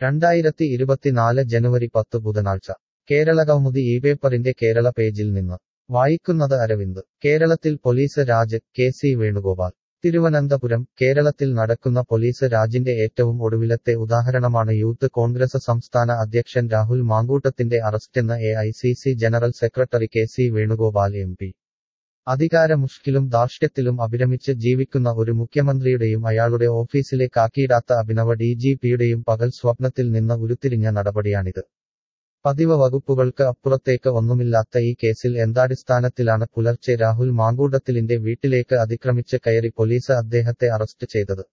രണ്ടായിരത്തി ഇരുപത്തിനാല് ജനുവരി പത്ത് ബുധനാഴ്ച കേരളകൗമുദി ഈ പേപ്പറിന്റെ കേരള പേജിൽ നിന്ന് വായിക്കുന്നത് അരവിന്ദ് കേരളത്തിൽ police Raj K C Venugopal Thiruvananthapuram കേരളത്തിൽ നടക്കുന്ന പോലീസ് രാജിന്റെ ഏറ്റവും ഒടുവിലത്തെ ഉദാഹരണമാണ് യൂത്ത് കോൺഗ്രസ് സംസ്ഥാന അധ്യക്ഷൻ രാഹുൽ മാങ്കൂട്ടത്തിന്റെ അറസ്റ്റെന്ന് A I C C general secretary K C Venugopal M P അധികാരമുഷ്കിലും ധാർഷ്ട്യത്തിലും അഭിരമിച്ച് ജീവിക്കുന്ന ഒരു മുഖ്യമന്ത്രിയുടെയും അയാളുടെ ഓഫീസിലെ കാക്കിയിടാത്ത അഭിനവ ഡി ജി പിയുടെയും പകൽ സ്വപ്നത്തിൽ നിന്ന് ഉരുത്തിരിഞ്ഞ നടപടിയാണിത് പതിവ് വകുപ്പുകൾക്ക് അപ്പുറത്തേക്ക് ഒന്നുമില്ലാത്ത ഈ കേസിൽ എന്താടിസ്ഥാനത്തിലാണ് പുലർച്ചെ രാഹുൽ മാങ്കൂട്ടത്തിലിന്റെ വീട്ടിലേക്ക് അതിക്രമിച്ച് കയറി പോലീസ് അദ്ദേഹത്തെ അറസ്റ്റ് ചെയ്തത്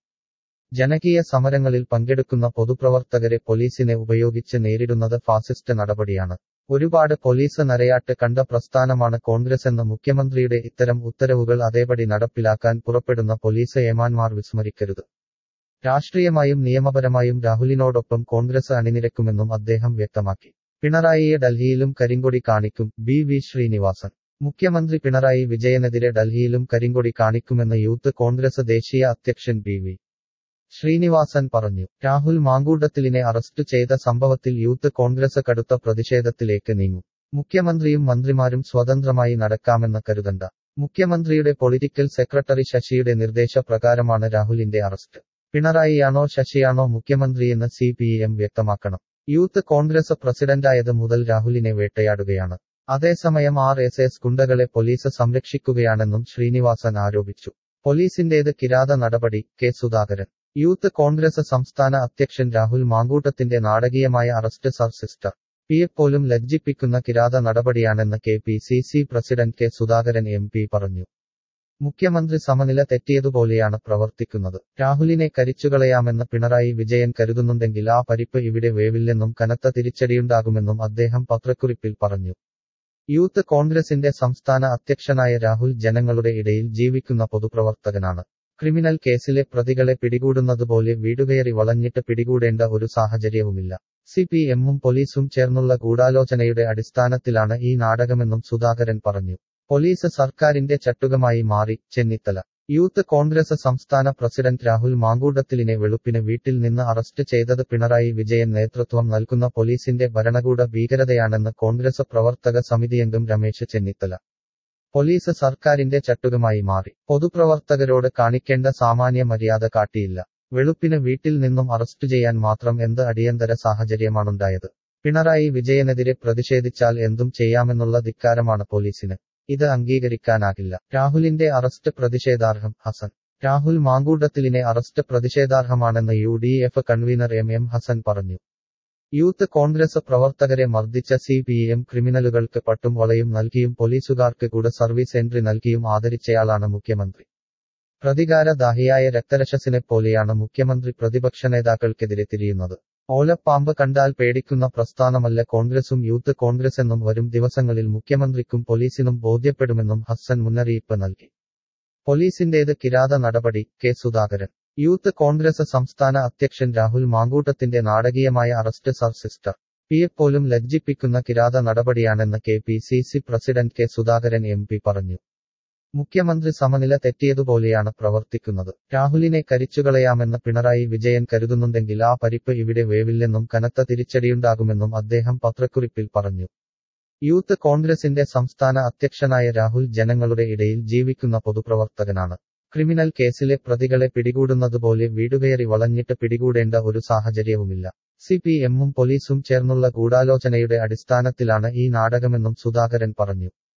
ജനകീയ സമരങ്ങളിൽ പങ്കെടുക്കുന്ന പൊതുപ്രവർത്തകരെ പോലീസിനെ ഉപയോഗിച്ച് നേരിടുന്നത് ഫാസിസ്റ്റ് നടപടിയാണ് ഒരുപാട് പോലീസ് നരയാട്ട് കണ്ട പ്രസ്ഥാനമാണ് കോൺഗ്രസെന്ന മുഖ്യമന്ത്രിയുടെ ഇത്തരം ഉത്തരവുകൾ അതേപടി നടപ്പിലാക്കാൻ പുറപ്പെടുന്ന പോലീസ് ഏമാന്മാർ വിസ്മരിക്കരുത് രാഷ്ട്രീയമായും നിയമപരമായും രാഹുലിനോടൊപ്പം കോൺഗ്രസ് അണിനിരക്കുമെന്നും അദ്ദേഹം വ്യക്തമാക്കി പിണറായിയെ ഡൽഹിയിലും കരിങ്കൊടി കാണിക്കും ബി വി ശ്രീനിവാസൻ മുഖ്യമന്ത്രി പിണറായി വിജയനെതിരെ ഡൽഹിയിലും കരിങ്കൊടി കാണിക്കുമെന്ന് യൂത്ത് കോൺഗ്രസ് ദേശീയ അധ്യക്ഷൻ ബി വി ശ്രീനിവാസൻ പറഞ്ഞു രാഹുൽ മാങ്കൂട്ടത്തിലിനെ അറസ്റ്റ് ചെയ്ത സംഭവത്തിൽ യൂത്ത് കോൺഗ്രസ് കടുത്ത പ്രതിഷേധത്തിലേക്ക് നീങ്ങും മുഖ്യമന്ത്രിയും മന്ത്രിമാരും സ്വതന്ത്രമായി നടക്കാമെന്ന് കരുതണ്ട മുഖ്യമന്ത്രിയുടെ പൊളിറ്റിക്കൽ സെക്രട്ടറി ശശിയുടെ നിർദ്ദേശപ്രകാരമാണ് രാഹുലിന്റെ അറസ്റ്റ് പിണറായിയാണോ ശശിയാണോ മുഖ്യമന്ത്രിയെന്ന് സി പി എം വ്യക്തമാക്കണം യൂത്ത് കോൺഗ്രസ് പ്രസിഡന്റായത് മുതൽ രാഹുലിനെ വേട്ടയാടുകയാണ് അതേസമയം ആർ എസ് എസ് ഗുണ്ടകളെ പോലീസ് സംരക്ഷിക്കുകയാണെന്നും ശ്രീനിവാസൻ ആരോപിച്ചു പോലീസിന്റേത് കിരാത നടപടി കെ സുധാകരൻ യൂത്ത് കോൺഗ്രസ് സംസ്ഥാന അധ്യക്ഷൻ രാഹുൽ മാങ്കൂട്ടത്തിന്റെ നാടകീയമായ അറസ്റ്റ് സർ സിസ്റ്റർ പിയെപ്പോലും ലജ്ജിപ്പിക്കുന്ന കിരാത നടപടിയാണെന്ന് K P C C president K Sudhakaran M P പറഞ്ഞു മുഖ്യമന്ത്രി സമനില തെറ്റിയതുപോലെയാണ് പ്രവർത്തിക്കുന്നത് രാഹുലിനെ കരിച്ചുകളയാമെന്ന് പിണറായി വിജയൻ കരുതുന്നുണ്ടെങ്കിൽ ആ പരിപ്പ് ഇവിടെ വേവില്ലെന്നും കനത്ത തിരിച്ചടിയുണ്ടാകുമെന്നും അദ്ദേഹം പത്രക്കുറിപ്പിൽ പറഞ്ഞു യൂത്ത് കോൺഗ്രസിന്റെ സംസ്ഥാന അധ്യക്ഷനായ രാഹുൽ ജനങ്ങളുടെ ഇടയിൽ ജീവിക്കുന്ന പൊതുപ്രവർത്തകനാണ് ക്രിമിനൽ കേസിലെ പ്രതികളെ പിടികൂടുന്നതുപോലെ വീടുകയറി വളഞ്ഞിട്ട് പിടികൂടേണ്ട ഒരു സാഹചര്യവുമില്ല സി പി എമ്മും പോലീസും ചേർന്നുള്ള ഗൂഢാലോചനയുടെ അടിസ്ഥാനത്തിലാണ് ഈ നാടകമെന്നും സുധാകരൻ പറഞ്ഞു പോലീസ് സർക്കാരിന്റെ ചട്ടുകമായി മാറി ചെന്നിത്തല യൂത്ത് കോൺഗ്രസ് സംസ്ഥാന പ്രസിഡന്റ് രാഹുൽ മാങ്കൂട്ടത്തിലിനെ വെളുപ്പിന് വീട്ടിൽ നിന്ന് അറസ്റ്റ് ചെയ്തത് പിണറായി വിജയൻ നേതൃത്വം നൽകുന്ന പോലീസിന്റെ ഭരണകൂട ഭീകരതയാണെന്ന് കോൺഗ്രസ് പ്രവർത്തക സമിതിയംഗം രമേശ് ചെന്നിത്തല പോലീസ് സർക്കാരിന്റെ ചട്ടുകമായി മാറി പൊതുപ്രവർത്തകരോട് കാണിക്കേണ്ട സാമാന്യ മര്യാദ കാട്ടിയില്ല വെളുപ്പിന് വീട്ടിൽ നിന്നും അറസ്റ്റ് ചെയ്യാൻ മാത്രം എന്ത് അടിയന്തര സാഹചര്യമാണുണ്ടായത് പിണറായി വിജയനെതിരെ പ്രതിഷേധിച്ചാൽ എന്തും ചെയ്യാമെന്നുള്ള ധിക്കാരമാണ് പോലീസിന് ഇത് അംഗീകരിക്കാനാകില്ല രാഹുലിന്റെ അറസ്റ്റ് പ്രതിഷേധാർഹം ഹസൻ രാഹുൽ മാങ്കൂട്ടത്തിലിനെ അറസ്റ്റ് പ്രതിഷേധാർഹമാണെന്ന് U D F convener M M Hassan പറഞ്ഞു യൂത്ത് കോൺഗ്രസ് പ്രവർത്തകരെ മർദ്ദിച്ച സി പി എം ക്രിമിനലുകൾക്ക് പട്ടും വളയും നൽകിയും പോലീസുകാർക്ക് കൂടെ സർവീസ് എൻട്രി നൽകിയും ആദരിച്ചയാളാണ് മുഖ്യമന്ത്രി പ്രതികാരദാഹിയായ രക്തരക്ഷസിനെ പോലെയാണ് മുഖ്യമന്ത്രി പ്രതിപക്ഷ നേതാക്കൾക്കെതിരെ തിരിയുന്നത് ഓലപ്പാമ്പ് കണ്ടാൽ പേടിക്കുന്ന പ്രസ്ഥാനമല്ല കോൺഗ്രസും യൂത്ത് കോൺഗ്രസെന്നും വരും ദിവസങ്ങളിൽ മുഖ്യമന്ത്രിക്കും പോലീസിനും ബോധ്യപ്പെടുമെന്നും ഹസ്സൻ മുന്നറിയിപ്പ് നൽകി പോലീസിന്റേത് കിരാത നടപടി കെ സുധാകരൻ യൂത്ത് കോൺഗ്രസ് സംസ്ഥാന അധ്യക്ഷൻ രാഹുൽ മാങ്കൂട്ടത്തിന്റെ നാടകീയമായ അറസ്റ്റ് സർ സിസ്റ്റർ പിയെപ്പോലും ലജ്ജിപ്പിക്കുന്ന കിരാത നടപടിയാണെന്ന് K P C C president K Sudhakaran M P പറഞ്ഞു മുഖ്യമന്ത്രി സമനില തെറ്റിയതുപോലെയാണ് പ്രവർത്തിക്കുന്നത് രാഹുലിനെ കരിച്ചുകളയാമെന്ന് പിണറായി വിജയൻ കരുതുന്നുണ്ടെങ്കിൽ ആ പരിപ്പ് ഇവിടെ വേവില്ലെന്നും കനത്ത തിരിച്ചടിയുണ്ടാകുമെന്നും അദ്ദേഹം പത്രക്കുറിപ്പിൽ പറഞ്ഞു യൂത്ത് കോൺഗ്രസിന്റെ സംസ്ഥാന അധ്യക്ഷനായ രാഹുൽ ജനങ്ങളുടെ ഇടയിൽ ജീവിക്കുന്ന പൊതുപ്രവർത്തകനാണ് ക്രിമിനൽ കേസിലെ പ്രതികളെ പിടികൂടുന്നതുപോലെ വീടുകയറി വളഞ്ഞിട്ട് പിടികൂടേണ്ട ഒരു സാഹചര്യവുമില്ല സി പി എമ്മും പോലീസും ചേർന്നുള്ള ഗൂഢാലോചനയുടെ അടിസ്ഥാനത്തിലാണ് ഈ നാടകമെന്നും സുധാകരൻ പറഞ്ഞു